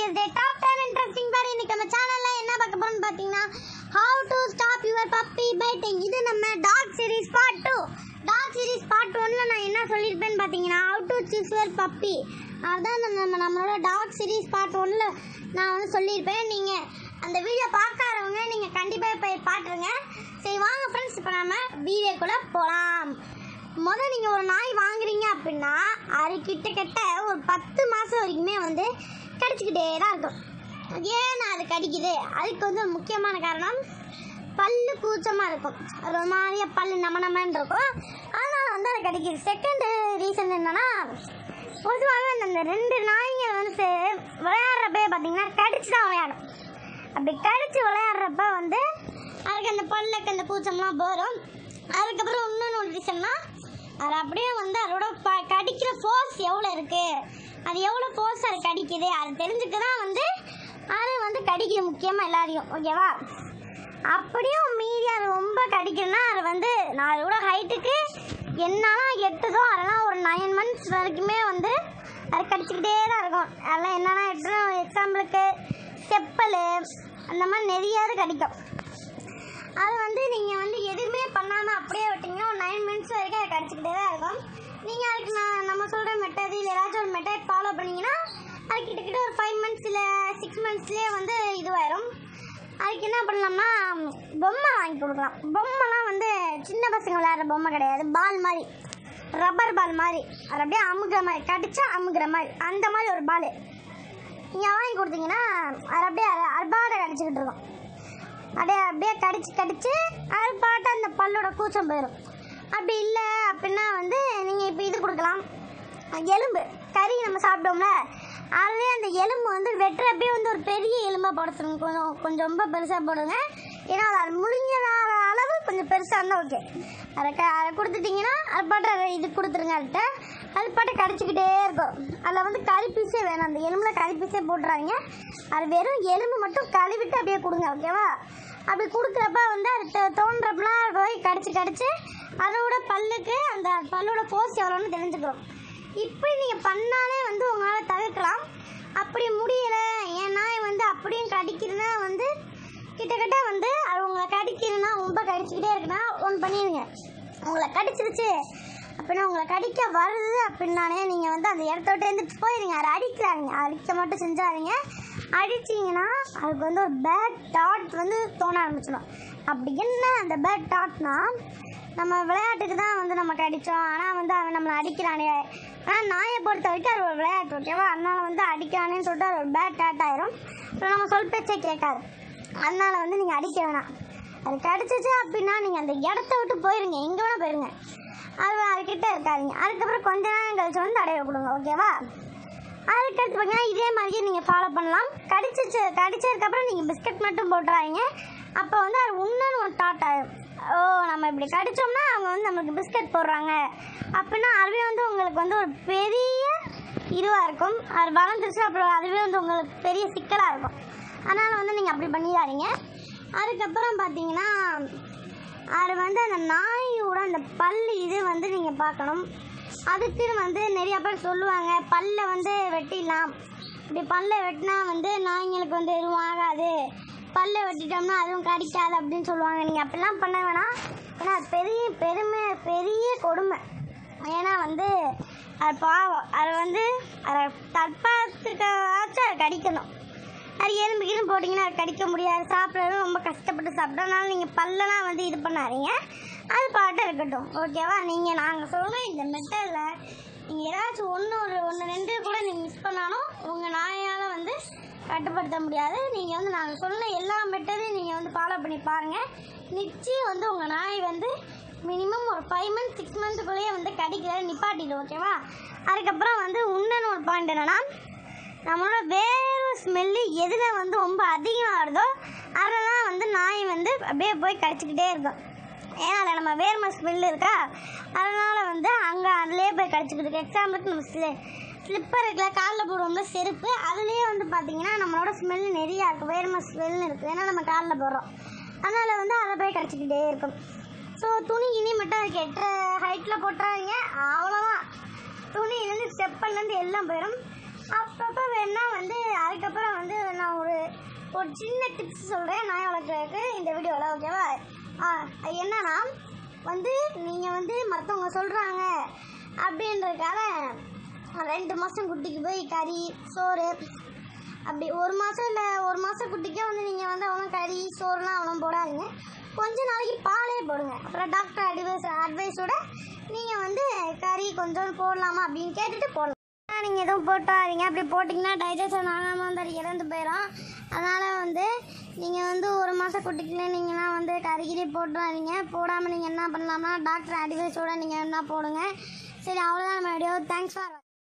டே top ten interesting பாரு இன்னைக்கு நம்ம சேனல்ல என்ன பார்க்க போறோம்னு பார்த்தீங்கன்னா how to stop your puppy biting இது நம்ம dog series part two dog series part ஒன்ல நான் என்ன சொல்லியிருப்பேன்னு பார்த்தீங்கன்னா how to choose your puppy அதான் நம்ம நம்ம நம்மளோட டாக் சீரிஸ் பார்ட் ஒன்ல நான் வந்து சொல்லியிருப்பேன் நீங்கள் அந்த வீடியோ பார்க்காதவங்க நீங்கள் கண்டிப்பாக போய் பாட்டுருங்க சரி வாங்க ஃப்ரெண்ட்ஸ் இப்போ நம்ம வீடியோக்குள்ளே போகலாம் முதல் நீங்கள் ஒரு நாய் வாங்குறீங்க அப்படின்னா அது கிட்டத்தட்ட ஒரு பத்து மாதம் வரைக்குமே வந்து கடிச்சிக்கிட்டே தான் இருக்கும் ஏன் அது கடிக்குது அதுக்கு வந்து ஒரு முக்கியமான காரணம் பல்லு கூச்சமாக இருக்கும் ஒரு மாதிரியா பல்லு நம்ம நம்மன்னு இருக்கும் அதனால் வந்து அது கடிக்குது செகண்ட் ரீசன் என்னன்னா பொதுவாகவே அந்த ரெண்டு நாய்ங்க வந்து சே- விளையாடுறப்ப பார்த்தீங்கன்னா கடிச்சு தான் விளையாடும் அப்படி கடிச்சு விளையாடுறப்ப வந்து அதுக்கு அந்த பல்லுக்கு அந்த கூச்சம்லாம் போயிடும் அதுக்கப்புறம் இன்னொன்று ஒரு ரீசன்னா அது அப்படியே வந்து அதோட ப கடிக்கிற ஃபோர்ஸ் எவ்வளோ இருக்குது அது எவ்வளோ ஃபோர்ஸ் அது கடிக்குது அது தெரிஞ்சுட்டு தான் வந்து அது வந்து கடிக்குது முக்கியமாக எல்லாரையும் ஓகேவா அப்படியும் மீறி அது ரொம்ப கடிக்குதுன்னா அது வந்து நான் அதோட ஹைட்டுக்கு என்னெல்லாம் எட்டுதோ அதெல்லாம் ஒரு நைன் மந்த்ஸ் வரைக்குமே வந்து அது கடிச்சிக்கிட்டே தான் இருக்கும் அதெல்லாம் என்னென்னா எட்டுரும் எக்ஸாம்பிளுக்கு செப்பல் அந்த மாதிரி நிறையாவது கடிக்கும் அது வந்து நீங்கள் வந்து எதுவுமே பண்ணாமல் அப்படியே விட்டீங்கன்னா ஒரு நைன் மினிட்ஸ் வரைக்கும் அது கடிச்சிக்கிட்டே தான் இருக்கும் நீங்கள் அதுக்கு நான் நம்ம சொல்கிற மெத்தட் இல்லை ஏதாச்சும் ஒரு மெத்தட் ஃபாலோ பண்ணீங்கன்னா அது கிட்டத்தட்ட ஒரு ஃபைவ் மந்த்ஸ் இல்லை சிக்ஸ் மந்த்ஸ்லேயே வந்து இதுவாயிரும் அதுக்கு என்ன பண்ணலாம்னா பொம்மை வாங்கி கொடுக்கலாம் பொம்மைலாம் வந்து சின்ன பசங்க விளையாடுற பொம்மை கிடையாது பால் மாதிரி ரப்பர் பால் மாதிரி அது அப்படியே அமுகிற மாதிரி கடிச்சா அமுகிற மாதிரி அந்த மாதிரி ஒரு பால் நீங்கள் வாங்கி கொடுத்தீங்கன்னா அது அப்படியே அர்பாட கடிச்சிக்கிட்டு இருக்கும் அப்படியே அப்படியே கடிச்சு கடிச்சு அது பாட்டு அந்த பல்லோட கூச்சம் போயிடும் அப்படி இல்லை அப்படின்னா வந்து நீங்கள் இப்போ இது கொடுக்கலாம் எலும்பு கறி நம்ம சாப்பிட்டோம்ல அதுவே அந்த எலும்பு வந்து வெட்டுறப்பே வந்து ஒரு பெரிய எலும்பாக போட சொல்லுங்க கொஞ்சம் கொஞ்சம் ரொம்ப பெருசாக போடுங்க ஏன்னா அது முடிஞ்சதான அளவு கொஞ்சம் பெருசாக இருந்தால் ஓகே அதை க அதை கொடுத்துட்டிங்கன்னா அது பாட்டு அதை இது கொடுத்துருங்க அதுகிட்ட அது பாட்டு கடிச்சிக்கிட்டே இருக்கும் அதில் வந்து கறி பீஸே வேணும் அந்த எலும்புல கறி பீஸே போட்டுறாங்க அது வெறும் எலும்பு மட்டும் கழுவிட்டு அப்படியே கொடுங்க ஓகேவா அப்படி கொடுக்குறப்ப வந்து அது தோ- தோன்றப்பலாம் அது போய் கடிச்சு கடிச்சு அதோட பல்லுக்கு அந்த பல்லோட ஃபோர்ஸ் எவ்வளோன்னு தெரிஞ்சுக்கிறோம் இப்படி நீங்கள் பண்ணாலே வந்து உங்களால் தவிர்க்கலாம் அப்படி முடியலை என் நாய் வந்து அப்படியும் கடிக்கிறதுனா வந்து கிட்டத்தட்ட வந்து அது உங்களை கடிக்கிறதுனா ரொம்ப கடிச்சிக்கிட்டே இருக்குன்னா ஒன்று பண்ணிடுங்க உங்களை கடிச்சிருச்சு அப்படின்னா உங்களை கடிக்க வருது அப்படின்னாலே நீங்கள் வந்து அந்த இடத்த விட்டு எழுந்திரிச்சு போயிருங்க அதை அடிக்கிறாங்க அடிக்க மட்டும் செஞ்சாதீங்க அடிச்சிங்கன்னா அதுக்கு வந்து ஒரு பேட் டாட் வந்து தோண ஆரம்பிச்சிடும் அப்படி என்ன அந்த பேட் டாட்னா நம்ம விளையாட்டுக்கு தான் வந்து நம்ம கடித்தோம் ஆனால் வந்து அவன் நம்மளை அடிக்கிறானே ஆனால் நாயை பொறுத்த வரைக்கும் அது ஒரு விளையாட்டு ஓகேவா அதனால வந்து அடிக்கிறானேன்னு சொல்லிட்டு அது ஒரு பேட் டாட் ஆயிரும் அப்புறம் நம்ம சொல் பேச்சே கேட்காது அதனால வந்து நீங்கள் அடிக்க வேணாம் அது கடிச்சிச்சு அப்படின்னா நீங்கள் அந்த இடத்த விட்டு போயிருங்க எங்கே வேணால் போயிருங்க அது அதுக்கிட்ட இருக்காதீங்க அதுக்கப்புறம் கொஞ்ச நேரம் கழிச்சு வந்து அடைய கொடுங்க ஓகேவா அதுக்கடுத்து பார்த்தீங்கன்னா இதே மாதிரியே நீங்கள் ஃபாலோ பண்ணலாம் கடிச்சிச்சு கடிச்சதுக்கப்புறம் நீங்கள் பிஸ்கட் மட்டும் போட்டுறாதீங்க அப்போ வந்து அது உண்மைன்னு ஒரு தாட் ஆகும் ஓ நம்ம இப்படி கடிச்சோம்னா அவங்க வந்து நம்மளுக்கு பிஸ்கட் போடுறாங்க அப்படின்னா அதுவே வந்து உங்களுக்கு வந்து ஒரு பெரிய இதுவாக இருக்கும் அது வளர்ந்துருச்சு அப்புறம் அதுவே வந்து உங்களுக்கு பெரிய சிக்கலாக இருக்கும் அதனால் வந்து நீங்கள் அப்படி பண்ணிடாதீங்க அதுக்கப்புறம் பார்த்தீங்கன்னா அது வந்து அந்த நாயோட அந்த பல் இது வந்து நீங்கள் பார்க்கணும் அதுக்குன்னு வந்து நிறைய பேர் சொல்லுவாங்க பல்லை வந்து வெட்டிடலாம் இப்படி பல்லை வெட்டினா வந்து நாய்ங்களுக்கு வந்து எதுவும் ஆகாது பல்லை வெட்டிட்டோம்னா அதுவும் கடிக்காது அப்படின்னு சொல்லுவாங்க நீங்கள் அப்படிலாம் பண்ண வேணாம் ஏன்னா அது பெரிய பெருமை பெரிய கொடுமை ஏன்னா வந்து அது பாவம் அது வந்து அதை தற்பாத்துக்காச்சும் அதை கடிக்கணும் அது எலும்பு கிளும்பு போட்டிங்கன்னா அது கடிக்க முடியாது சாப்பிட்றது ரொம்ப கஷ்டப்பட்டு சாப்பிட்டனால நீங்கள் பல்லெல்லாம் வந்து இது பண்ணாதீங்க அது பாட்டு இருக்கட்டும் ஓகேவா நீங்கள் நாங்கள் சொல்கிற இந்த மெத்தடில் நீங்கள் ஏதாச்சும் ஒன்று ஒரு ஒன்று ரெண்டு கூட நீங்கள் மிஸ் பண்ணாலும் உங்கள் நாயால் வந்து கட்டுப்படுத்த முடியாது நீங்கள் வந்து நாங்கள் சொன்ன எல்லா மெத்தடையும் நீங்கள் வந்து ஃபாலோ பண்ணி பாருங்கள் நிச்சயம் வந்து உங்கள் நாய் வந்து மினிமம் ஒரு ஃபைவ் மந்த் சிக்ஸ் மந்த்துக்குள்ளேயே வந்து கடிக்கிறத நிப்பாட்டிடும் ஓகேவா அதுக்கப்புறம் வந்து இன்னொன்று ஒரு பாயிண்ட் என்னென்னா நம்மளோட வேறு ஸ்மெல்லு எதில் வந்து ரொம்ப அதிகமாக வருதோ அதெல்லாம் வந்து நாய் வந்து அப்படியே போய் கடிச்சிக்கிட்டே இருக்கும் ஏன்னா அதில் நம்ம வேர்ம ஸ்மெல் இருக்கா அதனால் வந்து அங்கே அதுலேயே போய் கடிச்சிக்கிட்டு இருக்கு எக்ஸாம்பிளுக்கு நம்ம ஸ்லி ஸ்லிப்பர் இருக்குல்ல காலில் போடுவோம்ல செருப்பு அதுலேயே வந்து பார்த்தீங்கன்னா நம்மளோட ஸ்மெல் நிறையா இருக்குது வேர்ம ஸ்மெல்னு இருக்குது ஏன்னா நம்ம காலில் போடுறோம் அதனால் வந்து அதை போய் கடிச்சிக்கிட்டே இருக்கும் ஸோ துணி இனி மட்டும் அதுக்கு எட்டுற ஹைட்டில் போட்டுறாதீங்க அவ்வளோதான் துணியிலேருந்து ஸ்டெப்பல்லேருந்து எல்லாம் போயிடும் அப்பப்போ வேணா வந்து அதுக்கப்புறம் வந்து ஒரு சின்ன டிப்ஸ் சொல்கிறேன் நாய் வளர்க்குறதுக்கு இந்த வீடியோவில் ஓகேவா ஆ, அது என்னன்னா வந்து நீங்கள் வந்து மற்றவங்க சொல்கிறாங்க அப்படின்றதுக்காக ரெண்டு மாதம் குட்டிக்கு போய் கறி சோறு அப்படி ஒரு மாதம் இல்லை ஒரு மாதம் குட்டிக்கே வந்து நீங்கள் வந்து அவ்வளோ கறி சோறுலாம் அவ்வளோ போடாதீங்க கொஞ்ச நாளைக்கு பாலே போடுங்க அப்புறம் டாக்டர் அட்வைஸ் அட்வைஸோட நீங்கள் வந்து கறி கொஞ்சம் போடலாமா அப்படின்னு கேட்டுட்டு போடலாம் நீங்கள் எதுவும் போட்டாதீங்க அப்படி போட்டிங்கன்னா டைஜஷன் ஆகாமல் வந்து அது இறந்து போயிடும் அதனால் வந்து நீங்கள் வந்து ஒரு மாதம் குட்டிக்குள்ளே நீங்களாம் வந்து கறிகிரி போட்டுறாதீங்க போடாமல் நீங்கள் என்ன பண்ணலாம்னா டாக்டர் அட்வைஸோட நீங்கள் என்ன போடுங்க சரி அவ்வளோதான் நம்ம வீடியோ தேங்க்ஸ் ஃபார்